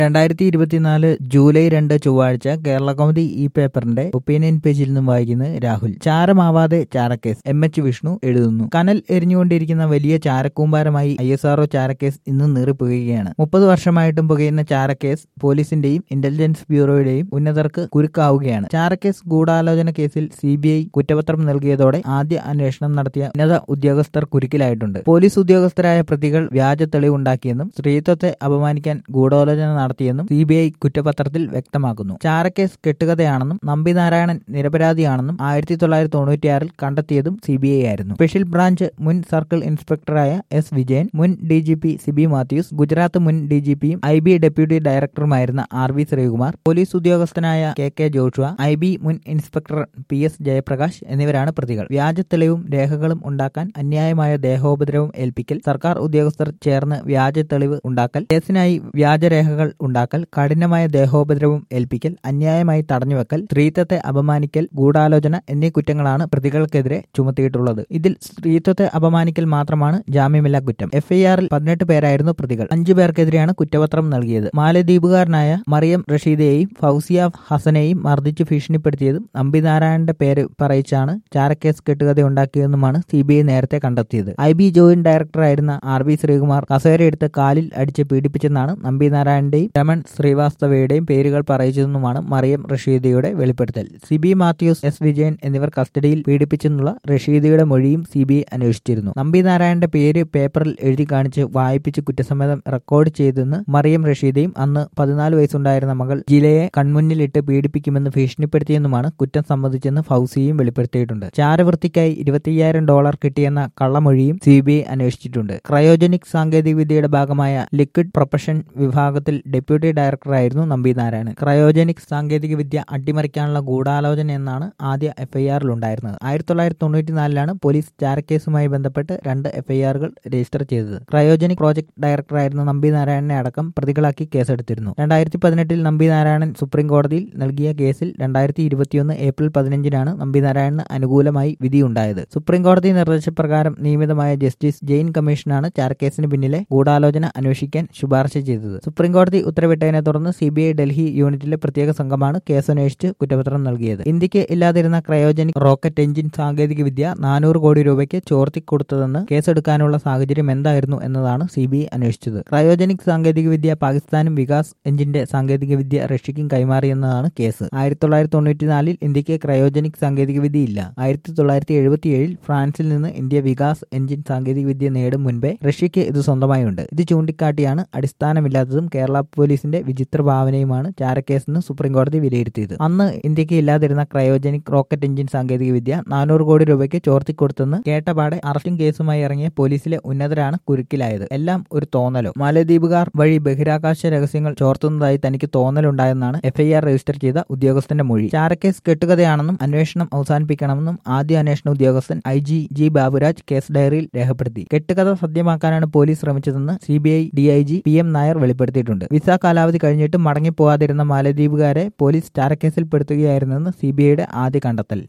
രണ്ടായിരത്തി ഇരുപത്തിനാല് ജൂലൈ രണ്ട് ചൊവ്വാഴ്ച കേരള കൗമുദി ഈ പേപ്പറിന്റെ ഒപ്പീനിയൻ പേജിൽ നിന്നും വായിക്കുന്നത് രാഹുൽ ചാരമാവാതെ ചാരക്കേസ് എം എച്ച് വിഷ്ണു എഴുതുന്നു കനൽ എരിഞ്ഞുകൊണ്ടിരിക്കുന്ന വലിയ ചാരക്കൂമ്പാരമായി ഐ എസ് ആർഒ ചാരക്കേസ് ഇന്ന് നീറിപ്പുകയാണ് മുപ്പത് വർഷമായിട്ടും പുകയുന്ന ചാരക്കേസ് പോലീസിന്റെയും ഇന്റലിജൻസ് ബ്യൂറോയുടെയും ഉന്നതർക്ക് കുരുക്കാവുകയാണ് ചാരക്കേസ് ഗൂഢാലോചന കേസിൽ സി ബി ഐ കുറ്റപത്രം നൽകിയതോടെ ആദ്യ അന്വേഷണം നടത്തിയ ഉന്നത ഉദ്യോഗസ്ഥർ കുരുക്കിലായിട്ടുണ്ട് പോലീസ് ഉദ്യോഗസ്ഥരായ പ്രതികൾ വ്യാജ തെളിവുണ്ടാക്കിയെന്നും സ്ത്രീത്വത്തെ അപമാനിക്കാൻ ഗൂഢാലോചന നടത്തിയെന്നും സി ബി ഐ കുറ്റപത്രത്തിൽ വ്യക്തമാക്കുന്നു ചാരക്കേസ് കെട്ടുകഥയാണെന്നും നമ്പിനാരായണൻ നിരപരാധിയാണെന്നും ആയിരത്തി തൊള്ളായിരത്തി തൊണ്ണൂറ്റിയാറിൽ കണ്ടെത്തിയതും സി ബി ഐ ആയിരുന്നു സ്പെഷ്യൽ ബ്രാഞ്ച് മുൻ സർക്കിൾ ഇൻസ്പെക്ടറായ എസ് വിജയൻ മുൻ D G P Siby Mathews Gujarat മുൻ ഡി ജി പിയും ഐ ബി ഡെപ്യൂട്ടി ഡയറക്ടറുമായിരുന്ന ആർ വി ശ്രീകുമാർ പോലീസ് ഉദ്യോഗസ്ഥനായ K K Joshua I B മുൻ ഇൻസ്പെക്ടർ പി എസ് ജയപ്രകാശ് എന്നിവരാണ് പ്രതികൾ വ്യാജ തെളിവും രേഖകളും ഉണ്ടാക്കാൻ അന്യായമായ ദേഹോപദ്രവം ഏൽപ്പിക്കൽ സർക്കാർ ഉദ്യോഗസ്ഥർ ചേർന്ന് വ്യാജ തെളിവ് ഉണ്ടാക്കൽ കേസിനായി വ്യാജരേഖകൾ ഉണ്ടാക്കൽ കഠിനമായ ദേഹോപദ്രവം ഏൽപ്പിക്കൽ അന്യായമായി തടഞ്ഞുവെക്കൽ സ്ത്രീത്വത്തെ അപമാനിക്കൽ ഗൂഢാലോചന എന്നീ കുറ്റങ്ങളാണ് പ്രതികൾക്കെതിരെ ചുമത്തിയിട്ടുള്ളത് ഇതിൽ സ്ത്രീത്വത്തെ അപമാനിക്കൽ മാത്രമാണ് ജാമ്യമില്ലാ കുറ്റം എഫ്ഐആറിൽ പതിനെട്ട് പേരായിരുന്നു പ്രതികൾ അഞ്ചു പേർക്കെതിരെയാണ് കുറ്റപത്രം നൽകിയത് മാലദ്വീപുകാരനായ മറിയം റഷീദയെയും ഫൗസിയ ഹസനെയും മർദ്ദിച്ച് ഭീഷണിപ്പെടുത്തിയതും നമ്പിനാരായണന്റെ പേര് പറയിച്ചാണ് ചാരക്കേസ് കെട്ടുകഥയുണ്ടാക്കിയതെന്നുമാണ് സി ബി ഐ നേരത്തെ കണ്ടെത്തിയത് ഐ ബി ജോയിന്റ് ഡയറക്ടറായിരുന്ന ആർ ബി ശ്രീകുമാർ കസേരയെടുത്ത് കാലിൽ അടിച്ച് പീഡിപ്പിച്ചെന്നാണ് നമ്പിനാരായണന്റെയും രമൺ ശ്രീവാസ്തവയുടെയും പേരുകൾ പറയിച്ചതെന്നുമാണ് മറിയം റഷീദയുടെ വെളിപ്പെടുത്തൽ സിബി മാത്യൂസ് എസ് വിജയൻ എന്നിവർ കസ്റ്റഡിയിൽ പീഡിപ്പിച്ചെന്നുള്ള റഷീദയുടെ മൊഴിയും സി ബി ഐ അന്വേഷിച്ചിരുന്നു നമ്പിനാരായണന്റെ പേര് പേപ്പറിൽ എഴുതി കാണിച്ച് വായിപ്പിച്ച് കുറ്റസമ്മതം റെക്കോർഡ് ചെയ്തെന്ന് മറിയം റഷീദയും അന്ന് പതിനാല് വയസ്സുണ്ടായിരുന്ന മകൾ ജിലയെ കൺമുന്നിലിട്ട് പീഡിപ്പിക്കുമെന്ന് ഭീഷണിപ്പെടുത്തിയെന്നുമാണ് കുറ്റം സംബന്ധിച്ചെന്ന് ഫൗസിയും വെളിപ്പെടുത്തിയിട്ടുണ്ട് ചാരവൃത്തിക്കായി ഇരുപത്തിയ്യായിരം ഡോളർ കിട്ടിയെന്ന കള്ളമൊഴിയും സി ബി ഐ അന്വേഷിച്ചിട്ടുണ്ട് ക്രയോജനിക് സാങ്കേതികവിദ്യയുടെ ഭാഗമായ ലിക്വിഡ് പ്രൊപ്പഷൻ വിഭാഗത്തിൽ ഡെപ്യൂട്ടി ഡയറക്ടറായിരുന്നു നമ്പിനാരായണൻ ക്രയോജനിക് സാങ്കേതികവിദ്യ അട്ടിമറിക്കാനുള്ള ഗൂഢാലോചന എന്നാണ് ആദ്യ എഫ്ഐആറിൽ ഉണ്ടായിരുന്നത് ആയിരത്തി തൊള്ളായിരത്തി തൊണ്ണൂറ്റിനാലിലാണ് പോലീസ് ചാരക്കേസുമായി ബന്ധപ്പെട്ട് രണ്ട് എഫ്ഐആറുകൾ രജിസ്റ്റർ ചെയ്തത് ക്രയോജനിക് പ്രോജക്ട് ഡയറക്ടറായിരുന്ന നമ്പിനാരായണനെ അടക്കം പ്രതികളാക്കി കേസെടുത്തിരുന്നു രണ്ടായിരത്തി പതിനെട്ടിൽ നമ്പിനാരായണൻ സുപ്രീം കോടതിയിൽ നൽകിയ കേസിൽ രണ്ടായിരത്തി ഇരുപത്തിയൊന്ന് ഏപ്രിൽ പതിനഞ്ചിനാണ് നമ്പിനാരായണന് അനുകൂലമായി വിധിയുണ്ടായത് സുപ്രീം കോടതി നിർദ്ദേശപ്രകാരം നിയമിതമായ ജസ്റ്റിസ് ജെയിൻ കമ്മീഷനാണ് ചാരക്കേസിന് പിന്നിലെ ഗൂഢാലോചന അന്വേഷിക്കാൻ ശുപാർശ ചെയ്തത് സുപ്രീം കോടതി ഉത്തരവിട്ടതിനെ തുടർന്ന് സി ബി ഐ ഡൽഹി യൂണിറ്റിലെ പ്രത്യേക സംഘമാണ് കേസന്വേഷിച്ച് കുറ്റപത്രം നൽകിയത് ഇന്ത്യക്ക് ഇല്ലാതിരുന്ന ക്രയോജനിക് റോക്കറ്റ് എഞ്ചിൻ സാങ്കേതികവിദ്യ നാനൂറ് കോടി രൂപയ്ക്ക് ചോർത്തിക്കൊടുത്തതെന്ന് കേസെടുക്കാനുള്ള സാഹചര്യം എന്തായിരുന്നു എന്നതാണ് സി ബി ഐ അന്വേഷിച്ചത് ക്രയോജനിക് സാങ്കേതികവിദ്യ പാകിസ്ഥാനും വികാസ് എഞ്ചിന്റെ സാങ്കേതികവിദ്യ റഷ്യയ്ക്കും കൈമാറിയെന്നതാണ് കേസ് ആയിരത്തി തൊള്ളായിരത്തി തൊണ്ണൂറ്റിനാലിൽ ഇന്ത്യക്ക് ക്രയോജനിക് സാങ്കേതികവിദ്യ ഇല്ല ആയിരത്തി തൊള്ളായിരത്തി എഴുപത്തിയേഴിൽ ഫ്രാൻസിൽ നിന്ന് ഇന്ത്യ വികാസ് എഞ്ചിൻ സാങ്കേതികവിദ്യ നേടും മുൻപേ റഷ്യയ്ക്ക് ഇത് സ്വന്തമായുണ്ട് ഇത് ചൂണ്ടിക്കാട്ടിയാണ് അടിസ്ഥാനമില്ലാത്തതും കേരള പോലീസിന്റെ വിചിത്ര ഭാവനയുമാണ് ചാരക്കേസെന്ന് സുപ്രീം കോടതി വിലയിരുത്തിയത് അന്ന് ഇന്ത്യക്ക് ഇല്ലാതിരുന്ന ക്രയോജനിക് റോക്കറ്റ് എഞ്ചിൻ സാങ്കേതികവിദ്യ നാനൂറ് കോടി രൂപയ്ക്ക് ചോർത്തിക്കൊടുത്തെന്ന് കേട്ടപാടെ അറസ്റ്റും കേസുമായി ഇറങ്ങിയ പോലീസിലെ ഉന്നതരാണ് കുരുക്കിലായത് എല്ലാം ഒരു തോന്നലോ മാലദ്വീപുകാർ വഴി ബഹിരാകാശ രഹസ്യങ്ങൾ ചോർത്തുന്നതായി തനിക്ക് തോന്നലുണ്ടായെന്നാണ് എഫ്ഐആർ രജിസ്റ്റർ ചെയ്ത ഉദ്യോഗസ്ഥന്റെ മൊഴി ചാരക്കേസ് കെട്ടുകഥയാണെന്നും അന്വേഷണം അവസാനിപ്പിക്കണമെന്നും ആദ്യ അന്വേഷണ ഉദ്യോഗസ്ഥൻ I G G Baburaj case ഡയറിയിൽ രേഖപ്പെടുത്തി കെട്ടുകഥ സത്യമാക്കാനാണ് പോലീസ് ശ്രമിച്ചതെന്ന് C B I D I G P M Nair വെളിപ്പെടുത്തിയിട്ടുണ്ട് വിസ കാലാവധി കഴിഞ്ഞിട്ടും മടങ്ങിപ്പോകാതിരുന്ന മാലദ്വീപുകാരെ പോലീസ് ചാരക്കേസിൽ പെടുത്തുകയായിരുന്നെന്ന് സി ബി ഐയുടെ ആദ്യ കണ്ടെത്തൽ